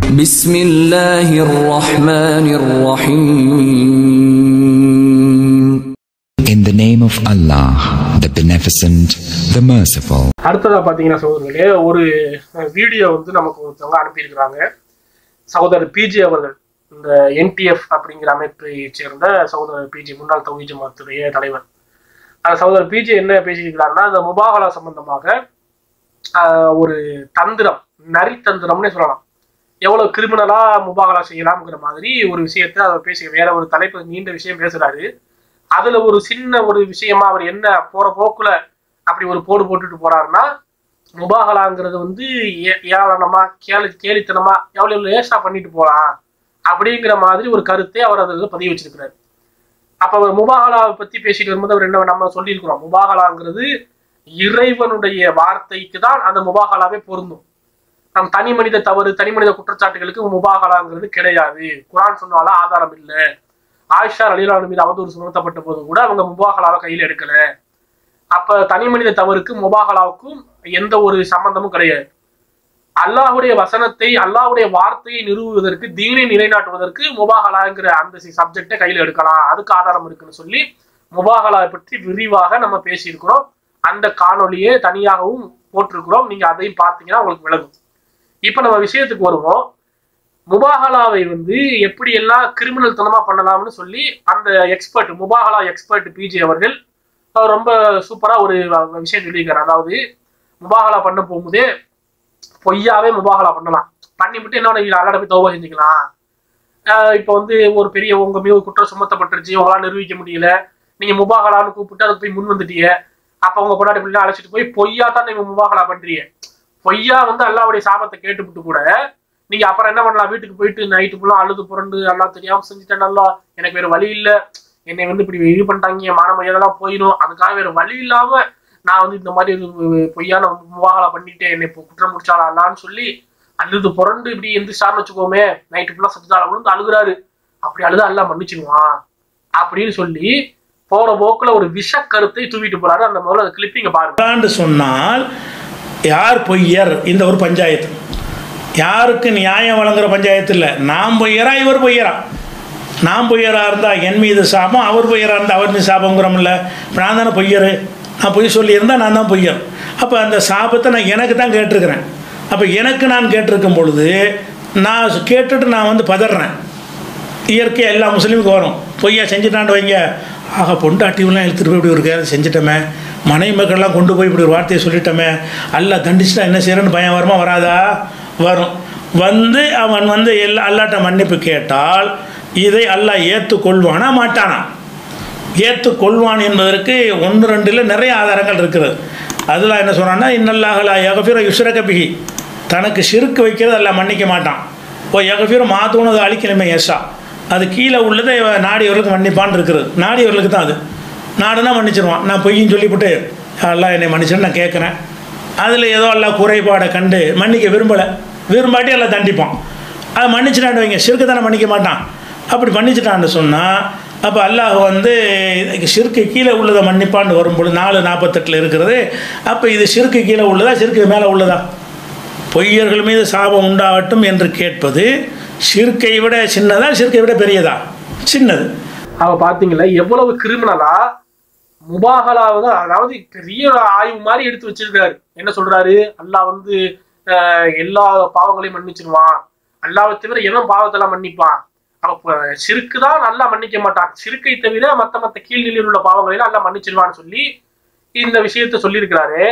بسم الله الرحمن الرحيم In the name of Allah, the Beneficent, the Merciful. அடுத்ததா பாத்தீங்கன்னா சகோதரர்களே ஒரு வீடியோ வந்து நமக்கு ஒருத்தவங்க அனுப்பியிருக்கிறாங்க சகோதரர் பிஜி அவர்கள் இந்த என்டிஎஃப் அப்படிங்கிற அமைப்பை சேர்ந்த சகோதரர் பிஜி முன்னாள் தொகுதி ஜமாத்துடைய தலைவர் அந்த சகோதரர் பிஜி என்ன பேசியிருக்கிறாருன்னா இந்த முபாகலா சம்பந்தமாக ஆஹ், ஒரு தந்திரம் நரி தந்திரம்னே சொல்லலாம் எவ்வளவு கிரிமினலா முபாகலா செய்யலாம்ங்கிற மாதிரி ஒரு விஷயத்தை அவர் பேசி வேற ஒரு தலைப்பு நீண்ட விஷயம் பேசுறாரு அதுல ஒரு சின்ன ஒரு விஷயமா அவர் என்ன போற போக்குல அப்படி ஒரு போடு போட்டுட்டு போறாருன்னா முபாகலாங்கிறது வந்து ஏ- ஏளனமா கேலி கேலித்தனமா எவ்வளவு லேசா பண்ணிட்டு போலாம் அப்படிங்கிற மாதிரி ஒரு கருத்தை அவர் அதில் பதிவு வச்சிருக்கிறாரு அப்ப அவர் முபாகலாவை பத்தி பேசிட்டு வரும்போது அவர் என்ன நம்ம சொல்லியிருக்கிறோம் முபாகலாங்கிறது இறைவனுடைய வார்த்தைக்கு தான் அந்த முபாகலாவே பொருந்தும் நம் தனி மனித தவறு தனி மனித குற்றச்சாட்டுகளுக்கு முபாகலாங்கிறது கிடையாது குரான் சொன்னாலும் ஆதாரம் இல்லை ஆயிஷா அலிலான மீது அவதூறு சுமத்தப்பட்ட போது கூட அவங்க முபாகலாவை கையில் எடுக்கல அப்ப தனி மனித தவறுக்கு முபாகலாவுக்கும் எந்த ஒரு சம்பந்தமும் கிடையாது அல்லாஹ்வுடைய வசனத்தை அல்லாஹ்வுடைய வார்த்தையை நிறுவுவதற்கு தீனை நிலைநாட்டுவதற்கு முபாகலாங்கிற அந்த சப்ஜெக்டை கையில் எடுக்கலாம் அதுக்கு ஆதாரம் இருக்குன்னு சொல்லி முபாகலா பற்றி விரிவாக நம்ம பேசியிருக்கிறோம் அந்த காணொளியை தனியாகவும் போட்டிருக்கிறோம் நீங்க அதையும் பார்த்தீங்கன்னா உங்களுக்கு விளங்கும் இப்ப நம்ம விஷயத்துக்கு வருவோம் முபாகலாவை வந்து எப்படி எல்லாம் கிரிமினல் தனமா பண்ணலாம்னு சொல்லி அந்த எக்ஸ்பர்ட் முபாகலா எக்ஸ்பர்ட் பிஜி அவர்கள் அவர் ரொம்ப சூப்பரா ஒரு விஷயம் சொல்லியிருக்காரு அதாவது முபாகலா பண்ண போகும்போதே பொய்யாவே முபாகலா பண்ணலாம் பண்ணிவிட்டு என்ன பண்ணி அல்லாட போய் தௌபா செஞ்சுக்கலாம் ஆஹ் இப்போ வந்து ஒரு பெரிய உங்க மீது குற்றம் சுமத்தப்பட்டுருச்சு உங்களால நிரூபிக்க முடியல நீங்க முபாகலான்னு கூப்பிட்டு அதுக்கு போய் முன் வந்துட்டீங்க அப்ப உங்க பொண்டாட்டி பிள்ளை அழைச்சிட்டு போய் பொய்யா தான் நீங்க முபாகலா பண்றீங்க பொய்யா வந்து அல்லாவுடைய சாபத்தை கேட்டுவிட்டு கூட நீங்க அப்புறம் என்ன பண்ணலாம் வீட்டுக்கு போயிட்டு நைட்டு ஃபுல்லா அழுது புரண்டு எல்லாம் தெரியாம செஞ்சுட்டேன் நல்லா எனக்கு வேற வழி இல்ல என்னை வந்து இப்படி இது பண்ணிட்டாங்க மான மரியாதைலாம் போயிடும் அதுக்காக வேற வழி இல்லாம நான் வந்து இந்த மாதிரி ஒரு பொய்யான முவாகலா பண்ணிட்டு என்னை இப்போ குற்றம் முடிச்சாலா அல்லான்னு சொல்லி அழுது புரண்டு இப்படி எந்திரிச்சாருன்னு வச்சுக்கோமே நைட்டு ஃபுல்லா சத்துதால விழுந்து அழுகுறாரு அப்படி அழுதா எல்லாம் மன்னிச்சிடுவான் அப்படின்னு சொல்லி போற போக்குல ஒரு விஷ கருத்தை தூவிட்டு போறாரு அந்த முதல்ல அந்த கிளிப்பிங்க பாருங்க ஆண்டு சொன்னால் யார் பொய்யர் இந்த ஒரு பஞ்சாயத்து யாருக்கு நியாயம் வழங்குற பஞ்சாயத்து இல்லை நான் பொய்யரா இவர் பொய்யரா நான் பொய்யரா இருந்தால் என் மீது சாபம் அவர் பொய்யரா இருந்தால் அவர் மீது சாபங்கிறோம்ல இப்போ நான் தானே பொய்யர் நான் பொய் சொல்லியிருந்தா நான் தான் பொய்யர் அப்போ அந்த சாபத்தை நான் எனக்கு தான் கேட்டிருக்கிறேன் அப்போ எனக்கு நான் கேட்டிருக்கும் பொழுது நான் கேட்டுட்டு நான் வந்து பதறேன் இயற்கையாக எல்லா முஸ்லீமுக்கு வரும் பொய்யா செஞ்சுட்டாண்டு வைங்க ஆக பொண்டாட்டிவெல்லாம் இழுத்துட்டு போய் இப்படி ஒரு கேள்வி செஞ்சிட்டோமே மனைவி மக்கள்லாம் கொண்டு போய் இப்படி ஒரு வார்த்தையை சொல்லிட்டோமே அல்ல தண்டிச்சுட்டா என்ன செய்யறன்னு பயம் வருமா வராதா வரும் வந்து அவன் வந்து எல்லா அல்லாட்ட மன்னிப்பு கேட்டால் இதை அல்லாஹ் ஏற்றுக்கொள்வானா மாட்டானா ஏற்றுக்கொள்வான் என்பதற்கு ஒன்று ரெண்டில் நிறைய ஆதாரங்கள் இருக்கிறது அதில் என்ன சொல்கிறான்னா இன்னல்லாஹலா யகஃபிர யுஸ்ரக பிஹி தனக்கு சிறுக்கு வைக்கிறது அல்ல மன்னிக்க மாட்டான் ஓ யகஃபிர மாத்தூனது அழிக்கணுமே எஸ்ஸா அது கீழே உள்ளதை இவன் நாடியவர்களுக்கு மன்னிப்பான்னு இருக்கிறது நாடியவர்களுக்கு தான் அது நாடுனா மன்னிச்சிருவான் நான் பொய்ன்னு சொல்லிவிட்டு எல்லாம் என்னை மன்னிச்சுன்னு நான் கேட்குறேன் அதில் ஏதோ எல்லாம் குறைபாடை கண்டு மன்னிக்க விரும்பலை விரும்பாட்டி எல்லாம் தண்டிப்பான் அதை மன்னிச்சிட்டாண்டு வைங்க சிறுக்கு தானே மன்னிக்க மாட்டான் அப்படி மன்னிச்சிட்டான்னு சொன்னால் அப்போ அல்லாஹ் வந்து சிறுக்கு கீழே உள்ளதை மன்னிப்பான்னு வரும்பொழுது நாலு நாற்பத்தெட்டில் இருக்கிறது அப்போ இது சிறுக்கு கீழே உள்ளதா சிறுக்கு மேலே உள்ளதா பொய்யர்கள் மீது சாபம் உண்டாகட்டும் என்று கேட்பது சிறுக்கை விட சின்னதா சிறுக்கை விட பெரியதா சின்னது அவ பாத்தீங்களா எவ்வளவு கிரிமினலா முபாகலாவை தான் அதாவது பெரிய ஆய்வு மாதிரி எடுத்து வச்சிருக்காரு என்ன சொல்றாரு அல்லாஹ் வந்து ஆஹ், எல்லா பாவங்களையும் மன்னிச்சிருவான் அல்லாவை தவிர எவன் பாவத்தெல்லாம் மன்னிப்பான் அப்ப சிறுக்கு தான் நல்லா மன்னிக்க மாட்டான் சிறுக்கை தவிர மத்த மத்த கீழ்நிலையில் உள்ள பாவங்களை எல்லாம் நல்லா மன்னிச்சிருவான்னு சொல்லி இந்த விஷயத்த சொல்லியிருக்கிறாரு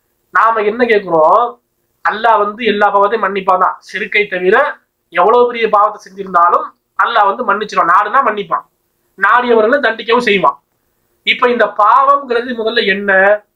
நாம என்ன கேட்கிறோம் அல்லாஹ் வந்து எல்லா பாவத்தையும் மன்னிப்பான் தான் சிறுக்கை தவிர எவ்வளவு பெரிய பாவத்தை செஞ்சிருந்தாலும் அல்லாஹ் வந்து மன்னிச்சிருவான் நாடுனா மன்னிப்பான் நாடியவர்களை தண்டிக்கவும் செய்வான் இப்ப இந்த பாவம்ங்கிறது முதல்ல என்ன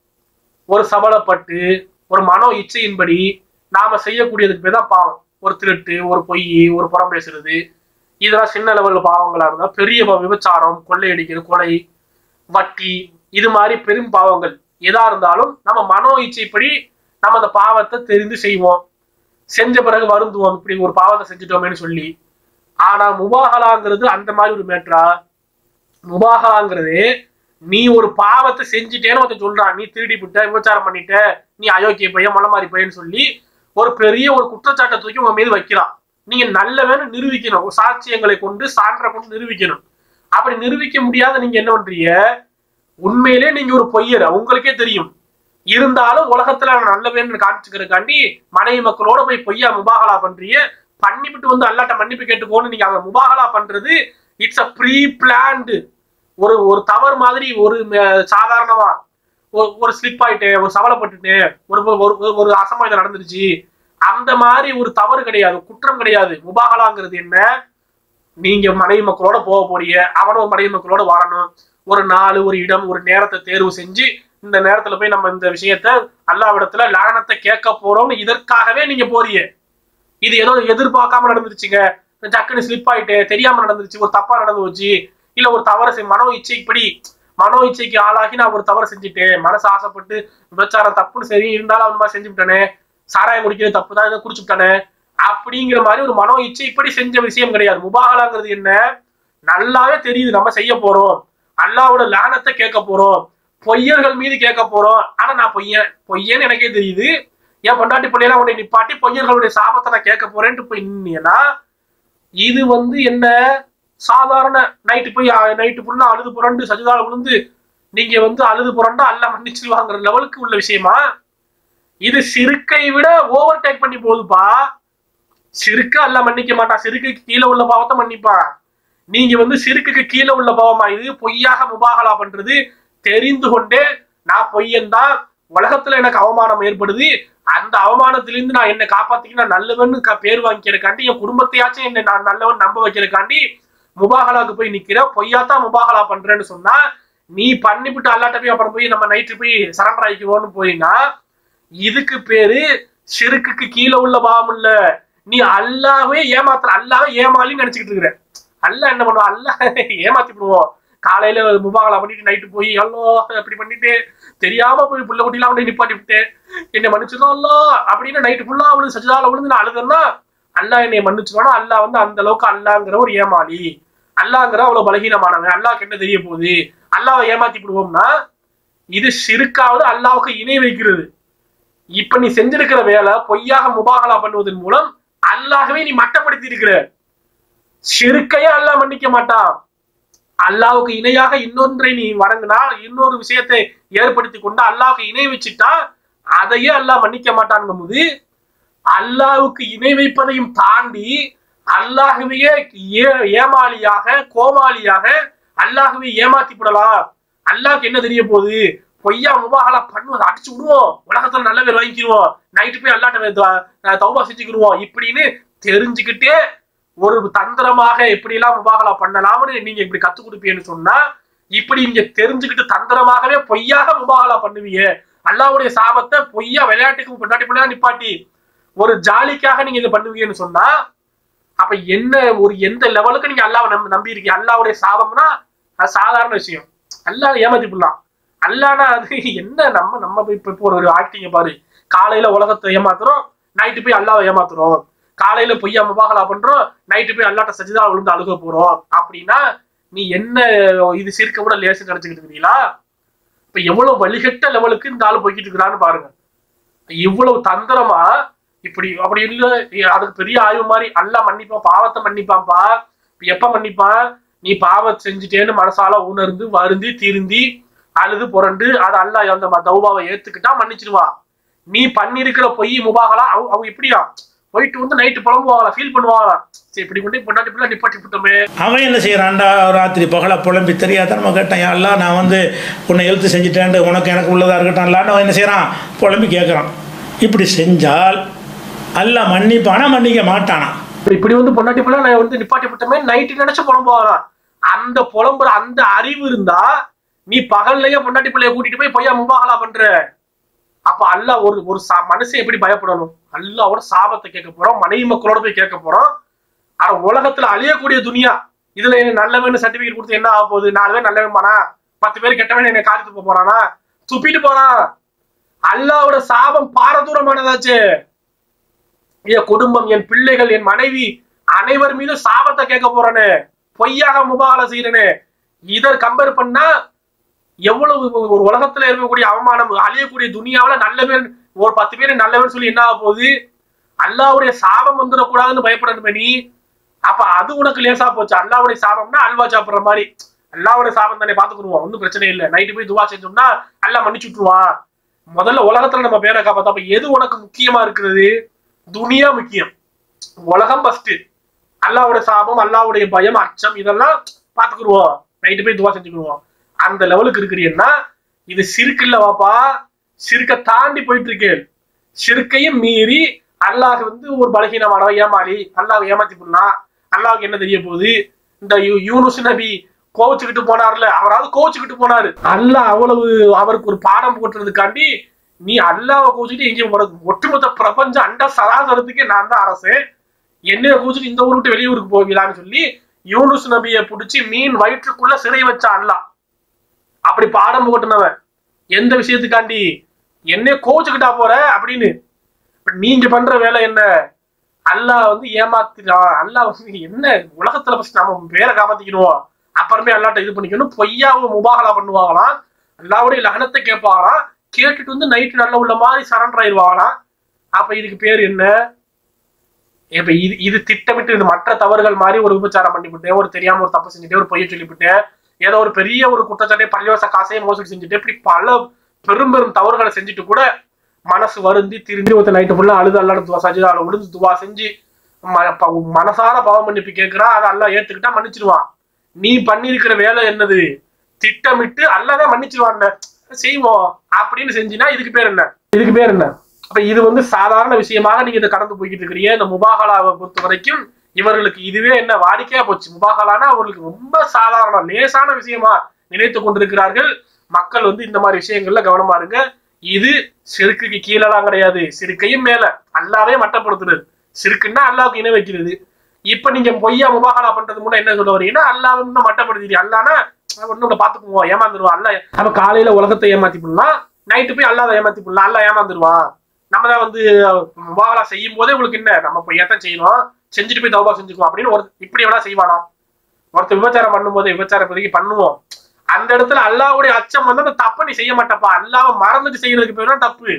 ஒரு சபலப்பட்டு ஒரு மனோ இச்சையின்படி நாம செய்யக்கூடியதுக்கு பேர் தான் பாவம் ஒரு திருட்டு ஒரு பொய் ஒரு புறம் பேசுறது இதெல்லாம் சின்ன லெவல்ல பாவங்களா இருந்தா பெரிய பா- விபச்சாரம் கொள்ளையடிக்கிறது கொலை வட்டி இது மாதிரி பெரும் பாவங்கள் எதா இருந்தாலும் நம்ம மனோ இச்சைப்படி நம்ம அந்த பாவத்தை தெரிந்து செய்வோம் செஞ்ச பிறகு வருந்துவோம் இப்படி ஒரு பாவத்தை செஞ்சுட்டோமேன்னு சொல்லி ஆனா முபாகலாங்கிறது அந்த மாதிரி ஒரு மேட்ரா முபாகலாங்கிறது நீ ஒரு பாவத்தை செஞ்சுட்டேன்னு ஒருத்தன் சொல்றான் நீ திருடி விட்ட விபச்சாரம் பண்ணிட்ட நீ அயோக்கிய பையன் மலை மாதிரி பையன்னு சொல்லி ஒரு பெரிய ஒரு குற்றச்சாட்டை தூக்கி உங்க மீது வைக்கிறான் நீங்க நல்லவன்னு நிரூபிக்கணும் சாட்சியங்களை கொண்டு சான்றை கொண்டு நிரூபிக்கணும் அப்படி நிரூபிக்க முடியாத நீங்க என்ன பண்றீங்க உண்மையிலே நீங்க ஒரு பொய்யர் உங்களுக்கே தெரியும் இருந்தாலும் உலகத்துல நான் நல்லவேன்னு காமிச்சுக்கிறதுக்காண்டி மனைவி மக்களோட போய் பொய்யா முபாகலா பண்றீங்க பண்ணிவிட்டு வந்து அல்லாட்ட மன்னிப்பு கேட்டுக்கோன்னு நீங்க அதை முபாகலா பண்றது இட்ஸ் அ ப்ரீ பிளான்டு ஒரு ஒரு தவறு மாதிரி ஒரு ம- சாதாரணமா ஒரு ஒரு ஸ்லிப் ஆயிட்டேன் ஒரு சவலைப்பட்டுட்டேன் ஒரு ஒரு- ஒரு ஒரு அசம்பாவிதம் நடந்துருச்சு அந்த மாதிரி ஒரு தவறு கிடையாது குற்றம் கிடையாது முபாகலாங்கிறது என்ன நீங்க மனைவி மக்களோட போக போறீங்க அவனும் மனைவி மக்களோட வரணும் ஒரு நாள் ஒரு இடம் ஒரு நேரத்தை தேர்வு செஞ்சு இந்த நேரத்துல போய் நம்ம இந்த விஷயத்த அல்லாவிடத்துல லானத்தை கேட்க போறோம்னு இதற்காகவே நீங்க போறீங்க இது ஏதோ எதிர்பார்க்காம நடந்துருச்சுங்க டக்குன்னு ஸ்லிப் ஆயிட்டு தெரியாம நடந்துருச்சு ஒரு தப்பா நடந்து போச்சு இல்ல ஒரு தவறு செய் மனோ இச்சைப்படி மனோ இச்சைக்கு ஆளாகி நான் ஒரு தவறு செஞ்சுட்டேன் மனசு ஆசைப்பட்டு விபச்சாரம் தப்புன்னு சரி இருந்தாலும் அவன் மாதிரி செஞ்சு விட்டானே சாராயம் குடிக்கிறது தப்பு தான் இதை குடிச்சு விட்டானே அப்படிங்கிற மாதிரி ஒரு மனோ இச்சை இப்படி செஞ்ச விஷயம் கிடையாது முபாகலாங்கிறது என்ன நல்லாவே தெரியுது நம்ம செய்ய போறோம் அல்லாவோட லானத்தை கேட்க போறோம் பொய்யர்கள் மீது கேட்க போறோம் ஆனா நான் பொய்யன் பொய்யன்னு எனக்கே தெரியுது என் பொண்டாட்டி பிள்ளையெல்லாம் உன்னை நிப்பாட்டி பொய்யர்களுடைய சாபத்தை நான் கேட்க போறேன்ட்டு போய் நின்னா இது வந்து என்ன சாதாரண நைட்டு போய் நைட்டு ஃபுல்லா அழுது புரண்டு சஜிதால விழுந்து நீங்க வந்து அழுது புரண்டா அல்ல மன்னிச்சிருவாங்கிற லெவலுக்கு உள்ள விஷயமா இது சிறுக்கை விட ஓவர் டேக் பண்ணி போகுதுப்பா சிறுக்கு அல்ல மன்னிக்க மாட்டான் சிறுக்குக்கு கீழே உள்ள பாவத்தை மன்னிப்பான் நீங்க வந்து சிறுக்குக்கு கீழே உள்ள பாவமா இது பொய்யாக முபாகலா பண்றது தெரிந்து கொண்டே நான் பொய்யன் தான் உலகத்துல எனக்கு அவமானம் ஏற்படுது அந்த அவமானத்திலிருந்து நான் என்னை காப்பாத்திக்க நான் நல்லவன்னு க- பேர் வாங்கிக்கிறக்காண்டி என் குடும்பத்தையாச்சும் என்னை நான் நல்லவன் நம்ப வைக்கிறக்காண்டி முபாகலாக்கு போய் நிக்கிறேன் பொய்யாத்தான் முபாகலா பண்றேன்னு சொன்னா நீ பண்ணிவிட்டு அல்லாட்ட போய் அப்புறம் போய் நம்ம நைட்டு போய் சரண்டர் ஆகிக்குவோன்னு போயினா இதுக்கு பேரு சிறுக்குக்கு கீழே உள்ள பாவம் இல்ல நீ அல்லாவே ஏமாத்துற அல்லாவே ஏமாலின்னு நினைச்சுக்கிட்டு இருக்கிற அல்லாஹ் என்ன பண்ணுவான் அல்லாஹ் ஏமாத்தி விடுவோம் காலையில முபாகலா பண்ணிட்டு நைட்டு போய் அல்லோ அப்படி பண்ணிட்டு தெரியாம போய் புள்ள குட்டிலாம் கொண்டு நிப்பாட்டி விட்டேன் என்னை மன்னிச்சிடும் அல்லா அப்படின்னு நைட்டு ஃபுல்லா அவனு சஜிதால விழுந்து நான் அழுதுன்னா அல்லாஹ் என்னை மன்னிச்சுவானா அல்லாஹ் வந்து அந்த அளவுக்கு அல்லாங்கிற ஒரு ஏமாளி அல்லாங்கிற அவ்வளவு பலகீனமானவன் அல்லாஹ்க்கு என்ன தெரிய போகுது அல்லாவை ஏமாத்தி விடுவோம்னா இது சிறுக்காவது அல்லாவுக்கு இணை வைக்கிறது இப்ப நீ செஞ்சிருக்கிற வேலை பொய்யாக முபாகலா பண்ணுவதன் மூலம் அல்லாஹ்வே நீ மட்டப்படுத்தி இருக்கிற சிறுக்கையே அல்லாஹ் மன்னிக்க மாட்டான் அல்லாவுக்கு இணையாக இன்னொன்றை நீ வணங்கினா இன்னொரு விஷயத்தை ஏற்படுத்தி கொண்டு அல்லாவுக்கு இணை வச்சுட்டா அதையே அல்லாஹ் மன்னிக்க மாட்டான்ங்கும் போது அல்லாவுக்கு இணை வைப்பதையும் தாண்டி அல்லாஹுவையே ஏ- ஏமாளியாக கோமாளியாக அல்லாஹுவை ஏமாத்தி விடலாம் அல்லாஹ்க்கு என்ன தெரிய போகுது பொய்யா முபாகலா பண்ணுவோம் அதை அடிச்சு விடுவோம் உலகத்துல நல்ல பேர் வாங்கிக்கிருவோம் நைட்டு போய் அல்லாட்ட தௌபா செஞ்சுக்கிருவோம் இப்படின்னு தெரிஞ்சுக்கிட்டே ஒரு தந்திரமாக எப்படி எல்லாம் முபாகலா பண்ணலாம்னு நீங்க இப்படி கத்து கொடுப்பீங்கன்னு சொன்னா இப்படி நீங்க தெரிஞ்சுக்கிட்டு தந்திரமாகவே பொய்யாக முபாகலா பண்ணுவீங்க அல்லாவுடைய சாபத்தை பொய்யா விளையாட்டுக்கு பொண்டாட்டி பிள்ளையா நிப்பாட்டி ஒரு ஜாலிக்காக நீங்க இதை பண்ணுவீங்கன்னு சொன்னா அப்ப என்ன ஒரு எந்த லெவலுக்கு நீங்க அல்லாவை நம்ப நம்பி இருக்கீங்க அல்லாவுடைய சாபம்னா அது சாதாரண விஷயம் அல்லாஹ் ஏமாத்தி போடலாம் அல்லானா அது என்ன நம்ம நம்ம போய் இப்ப இப்போ ஒரு ஆக்டிங்க பாரு காலையில உலகத்தை ஏமாத்துறோம் நைட்டு போய் அல்லாவை ஏமாத்துறோம் காலையில பொய்யா முபாகலா பண்றோம் நைட்டு போய் அல்லாட்ட சஜிதா விழுந்து அழுக போறோம் அப்படின்னா நீ என்ன இது சிரிக்க கூட லேசு நினைச்சுக்கிட்டு இருக்கீங்களா இப்ப எவ்வளவு வழிகட்ட லெவலுக்கு இந்த ஆளு போய்கிட்டு இருக்கிறான்னு பாருங்க இவ்வளவு தந்திரமா இப்படி அப்படி இல்ல அதுக்கு பெரிய ஆய்வு மாதிரி அல்லாஹ் மன்னிப்பான் பாவத்தை மன்னிப்பான்ப்பா இப்ப எப்ப மன்னிப்பான் நீ பாவம் செஞ்சுட்டேன்னு மனசால உணர்ந்து வருந்தி திருந்தி அழுது புரண்டு அது அல்லாஹ் அந்த ம- தௌபாவை ஏத்துக்கிட்டா மன்னிச்சிருவான் நீ பண்ணிருக்கிற பொய் முபாகலா அவங்க அவங்க எப்படியா போயிட்டு வந்து நைட்டு புலம்புவாங்களா ஃபீல் பண்ணுவாங்களா சரி இப்படி கொண்டு போய் பொண்டாட்டி பிள்ளை நிப்பாட்டி விட்டோமே அவன் என்ன செய்கிறான்டா ராத்திரி பகலா புலம்பி தெரியாத நம்ம கேட்டான் "யா அல்லாஹ் நான் வந்து உன்னை எழுத்து செஞ்சுட்டேன் உனக்கு எனக்கு உள்ளதாக இருக்கட்டான்லான்னு அவன் என்ன செய்கிறான் புலம்பி கேட்குறான் இப்படி செஞ்சால் அல்லாஹ் மன்னிப்பானா மன்னிக்க மாட்டானா இப்படி இப்படி வந்து பொண்டாட்டி பிள்ளை நான் வந்து நிப்பாட்டி விட்டோமே நைட்டு நினைச்சு புலம்புவாங்களாம் அந்த புலம்புற அந்த அறிவு இருந்தா நீ பகல்லையே பொண்டாட்டி பிள்ளைய கூட்டிட்டு போய் பொய்யா முபாகலா பண்ற அப்ப அல்லாஹ் ஒரு ஒரு சா மனுஷன் எப்படி பயப்படணும் அல்லாவோட சாபத்தை கேட்க போறோம் மனைவி மக்களோட போய் கேட்க போறோம் ஆனா உலகத்துல அழியக்கூடிய துனியா இதுல எனக்கு நல்லவன் சர்டிபிகேட் கொடுத்து என்ன ஆக போகுது நாலு பேர் நல்லவன் போனா பத்து பேர் கெட்டவன் என்னை காரி துப்ப போறானா துப்பிட்டு போறான் அல்லாவோட சாபம் பாரதூரமானதாச்சு என் குடும்பம் என் பிள்ளைகள் என் மனைவி அனைவர் மீது சாபத்தை கேட்க போறேன்னு பொய்யாக முபாகல செய்யறேன்னு இதை கம்பேர் பண்ணா எவ்வளவு ஒரு உலகத்துல இருக்கக்கூடிய அவமானம் அழியக்கூடிய துனியாவுல நல்ல பேர் ஒரு பத்து பேர் நல்லவன் சொல்லி என்ன ஆக போகுது அல்லாவுடைய சாபம் வந்துடக்கூடாதுன்னு பயப்படணுமே நீ அப்ப அது உனக்கு லேசா போச்சு அல்லாவுடைய சாபம்னா அல்வா சாப்பிடுற மாதிரி அல்லாவுடைய சாபம் தானே பாத்துக்கிடுவோம் ஒன்றும் பிரச்சனை இல்லை நைட்டு போய் துவா செஞ்சோம்னா அல்லா மன்னிச்சு விட்டுருவான் முதல்ல உலகத்துல நம்ம பேரை காப்பாத்தா அப்ப எது உனக்கு முக்கியமா இருக்கிறது துனியா முக்கியம் உலகம் ஃபர்ஸ்ட் அல்லாவுடைய சாபம் அல்லாவுடைய பயம் அச்சம் இதெல்லாம் பாத்துக்கிடுவோம் நைட்டு போய் துவா செஞ்சுக்கிடுவோம் அந்த லெவலுக்கு இருக்கிறீன்னா இது சிறுக்கு இல்ல வாப்பா சிறுக்க தாண்டி போயிட்டு இருக்கேன் சிறுக்கையும் மீறி அல்லாஹ் வந்து ஒரு பலகீனமான ஏமாளி அல்லாஹ் ஏமாத்தி போடலாம் அல்லாஹ்க்கு என்ன தெரிய போகுது இந்த யூ- யூனுஸ் நபி கோவிச்சுக்கிட்டு போனார்ல அவராவது கோவிச்சுக்கிட்டு போனாரு அல்லாஹ் அவ்வளவு அவருக்கு ஒரு பாடம் போட்டுறதுக்காண்டி நீ அல்லாவை கோவிச்சுட்டு எங்கேயும் போறது ஒட்டுமொத்த பிரபஞ்ச அண்ட சராசரத்துக்கே நான் தான் அரசு என்னைய கோவிச்சுட்டு இந்த ஊர் விட்டு வெளியூருக்கு போவீங்களான்னு சொல்லி யூனுஸ் நபியை பிடிச்சி மீன் வயிற்றுக்குள்ள சிறை வச்சான் அல்லாஹ் அப்படி பாடம் புகட்டினவன் எந்த விஷயத்துக்காண்டி என்னைய கோச்சுக்கிட்டா போற அப்படின்னு இப்ப நீங்க பண்ற வேலை என்ன அல்லாஹ் வந்து ஏமாத்திட்டான் அல்லாஹ் வந்து என்ன உலகத்துல ஃபர்ஸ்ட் நம்ம பேரை காப்பாத்திக்கணும் அப்புறமே அல்லாட்ட இது பண்ணிக்கணும் பொய்யாவும் முபாகலா பண்ணுவாங்களாம் அல்லாவுடைய லகனத்தை கேட்பாங்களாம் கேட்டுட்டு வந்து நைட்டு நல்ல உள்ள மாதிரி சரண்டர் ஆயிடுவாங்களாம் அப்ப இதுக்கு பேர் என்ன இப்ப இது இது திட்டமிட்டு இது மற்ற தவறுகள் மாதிரி ஒரு விபச்சாரம் பண்ணிவிட்டேன் ஒரு தெரியாம ஒரு தப்பு செஞ்சுட்டேன் ஒரு பொய்ய சொல்லிவிட்டேன் ஏதோ ஒரு பெரிய ஒரு குற்றச்சாட்டை பள்ளிவாச காசையும் மோசடி செஞ்சுட்டு இப்படி பல பெரும் பெரும் தவறுகளை செஞ்சுட்டு கூட மனசு வருந்தி திரும்பி ஒருத்த நைட்டு ஃபுல்லா அழுது அல்லாட துவா செஞ்சு அதில் விழுந்து துவா செஞ்சு ம- ப- மனசார பாவம் மன்னிப்பு கேட்கிறா அதை அல்லா ஏத்துக்கிட்டா மன்னிச்சிருவான் நீ பண்ணியிருக்கிற வேலை என்னது திட்டமிட்டு அல்லாதான் மன்னிச்சிருவான்ல செய்வோம் அப்படின்னு செஞ்சினா இதுக்கு பேர் என்ன இதுக்கு பேர் என்ன அப்ப இது வந்து சாதாரண விஷயமாக நீங்க இதை கடந்து போய்கிட்டு இருக்கிறீங்க இந்த முபாகலாவை பொறுத்த வரைக்கும் இவர்களுக்கு இதுவே என்ன வாடிக்கையா போச்சு முபாகலானா அவர்களுக்கு ரொம்ப சாதாரண லேசான விஷயமா நினைத்து கொண்டிருக்கிறார்கள் மக்கள் வந்து இந்த மாதிரி விஷயங்கள்ல கவனமா இருங்க இது சிறுக்குக்கு கீழெல்லாம் கிடையாது சிறுக்கையும் மேல அல்லாவே மட்டப்படுத்துறது சிறுக்குன்னா அல்லாவுக்கு இணை வைக்கிறது இப்ப நீங்க பொய்யா முபாகலா பண்றது முன்ன என்ன சொல்ல வரீங்கன்னா அல்லாவை இன்னும் மட்டப்படுத்திட்டு அல்லானா ஒன்னு பாத்துக்குவோம் ஏமாந்துருவான் அல்ல நம்ம காலையில உலகத்தை ஏமாத்தி போடலாம் நைட்டு போய் அல்லாத ஏமாத்தி போடலாம் அல்லா ஏமாந்துருவான் நம்ம தான் வந்து முபாகலா செய்யும் போதே உங்களுக்கு என்ன நம்ம பொய்யாத்தான் செய்யணும் செஞ்சுட்டு போய் தௌபா செஞ்சுக்குவோம் அப்படின்னு ஒரு இப்படி எவ்வளோ செய்வானா ஒருத்தர் விபச்சாரம் பண்ணும்போது விபச்சாரம் இப்போதைக்கு பண்ணுவோம் அந்த இடத்துல அல்லாவுடைய அச்சம் வந்து அந்த தப்பை நீ செய்ய மாட்டப்பா அல்லாவை மறந்துட்டு செய்யறதுக்கு பேர் தான் தப்பு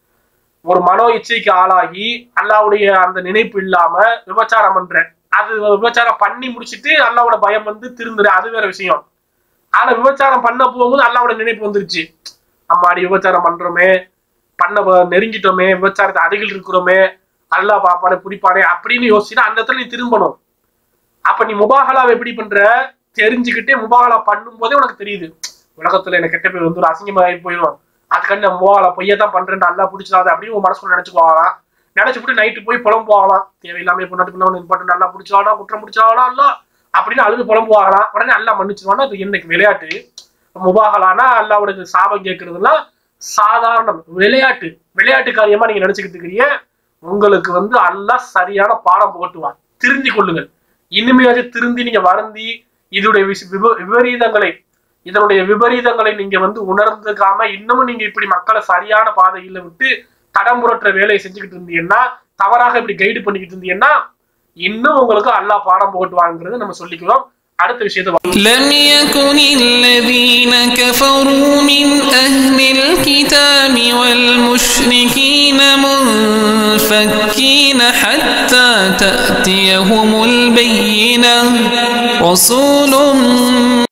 ஒரு மனோ இச்சைக்கு ஆளாகி அல்லாவுடைய அந்த நினைப்பு இல்லாம விபச்சாரம் பண்ற அது விபச்சாரம் பண்ணி முடிச்சிட்டு அல்லாவோட பயம் வந்து திருந்துரு அது வேற விஷயம் ஆனா விபச்சாரம் பண்ண போகும்போது அல்லாவோட நினைப்பு வந்துருச்சு அம்மாடி விபச்சாரம் பண்றோமே பண்ண ப- நெருங்கிட்டோமே விபச்சாரத்தை அருகில் இருக்கிறோமே அல்லாஹ் பாப்பானே பிடிப்பானே அப்படின்னு யோசிச்சுன்னா அந்த இடத்துல நீ திரும்பணும் அப்ப நீ முபாகலாவை எப்படி பண்ற தெரிஞ்சுக்கிட்டே முபாகலா பண்ணும் போதே உனக்கு தெரியுது உலகத்துல எனக்கு கெட்ட பேர் வந்து ஒரு அசிங்கமாகி போயிடும் அதுக்காண்டி நான் முபாகலா பொய்யா தான் பண்றேன் நல்லா பிடிச்சிடாது அப்படின்னு உன் மனசுக்குள்ள நினைச்சுக்குவாங்களாம் நினைச்சுட்டு நைட்டு போய் புலம்புவாங்களாம் தேவையில்லாம பொண்ணாட்டு பண்ணவன் நிப்பாட்டு நல்லா பிடிச்சாடா குற்றம் பிடிச்சாடா அல்ல அப்படின்னு அழுது புலம்புவாங்களாம் உடனே அல்லா மன்னிச்சிருவானா அது என்னைக்கு விளையாட்டு முபாகலானா அல்லாவோட சாபம் கேட்கறதுலாம் சாதாரணம் விளையாட்டு விளையாட்டு காரியமா நீங்க நினைச்சுக்கிட்டு இருக்கிறீங்க உங்களுக்கு வந்து அல்லாஹ் சரியான பாடம் புகட்டுவான் திருந்தி கொள்ளுங்கள் இனிமையாச்சும் திருந்தி நீங்க வருந்தி இதனுடைய விஷ- விப- விபரீதங்களை இதனுடைய விபரீதங்களை நீங்க வந்து உணர்ந்துக்காம இன்னமும் நீங்க இப்படி மக்களை சரியான பாதையில விட்டு தடம் புரட்டுற வேலையை செஞ்சுக்கிட்டு இருந்தீங்கன்னா தவறாக இப்படி கைடு பண்ணிக்கிட்டு இருந்தீங்கன்னா இன்னும் உங்களுக்கு அல்லாஹ் பாடம் புகட்டுவாங்கிறது நம்ம சொல்லிக்கிறோம் அடுத்த விஷயத்தை لم يكن الذين كفروا من أهل الكتاب والمشركين منفكين حتى تأتيهم البينة رسول